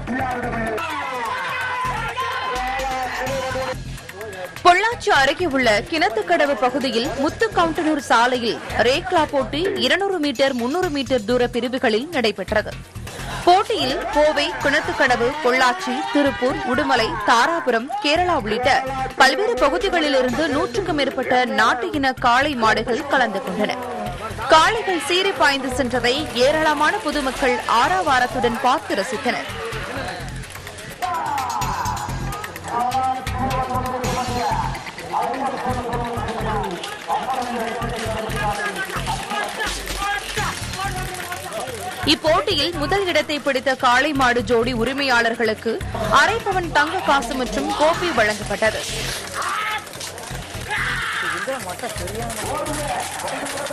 பொள்ளாச்சி அருகே உள்ள கிணத்துக்கடவு பகுதியில் முத்துக்கவுண்டனூர் சாலையில் ரேக்லா போட்டி இருநூறு மீட்டர் முன்னூறு மீட்டர் தூர பிரிவுகளில் நடைபெற்றது போட்டியில் கோவை கிணத்துக்கடவு பொள்ளாச்சி திருப்பூர் உடுமலை தாராபுரம் கேரளா உள்ளிட்ட பல்வேறு பகுதிகளிலிருந்து நூற்றுக்கும் மேற்பட்ட நாட்டு இன காளை மாடுகள் கலந்து கொண்டன காளைகள் சீறி பாய்ந்து சென்றதை ஏராளமான பொதுமக்கள் ஆறாவாரத்துடன் பார்த்து ரசித்தனர் இப்போட்டியில் முதல் இடத்தை பிடித்த காளை மாடு ஜோடி உரிமையாளர்களுக்கு அரை பவன் தங்க காசு மற்றும் கோப்பை வழங்கப்பட்டது